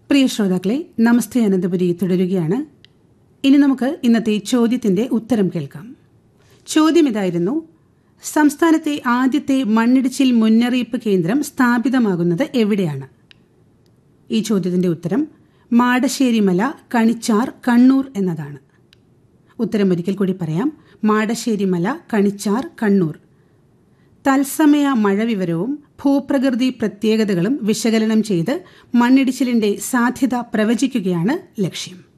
പ്രിയ ശ്രോതാക്കളെ നമസ്തേ അനന്തപുരി തുടരുകയാണ് ഇനി നമുക്ക് ഇന്നത്തെ ചോദ്യത്തിന്റെ ഉത്തരം കേൾക്കാം ചോദ്യം ഇതായിരുന്നു സംസ്ഥാനത്തെ ആദ്യത്തെ മണ്ണിടിച്ചിൽ മുന്നറിയിപ്പ് കേന്ദ്രം സ്ഥാപിതമാകുന്നത് എവിടെയാണ് ഈ ചോദ്യത്തിന്റെ ഉത്തരം മാടശ്ശേരിമല കണിച്ചാർ കണ്ണൂർ എന്നതാണ് ഉത്തരം ഒരിക്കൽ കൂടി പറയാം മാടശ്ശേരിമല കണിച്ചാർ കണ്ണൂർ തത്സമയ മഴ വിവരവും ഭൂപ്രകൃതി പ്രത്യേകതകളും വിശകലനം ചെയ്ത് മണ്ണിടിച്ചിലിന്റെ സാധ്യത പ്രവചിക്കുകയാണ് ലക്ഷ്യം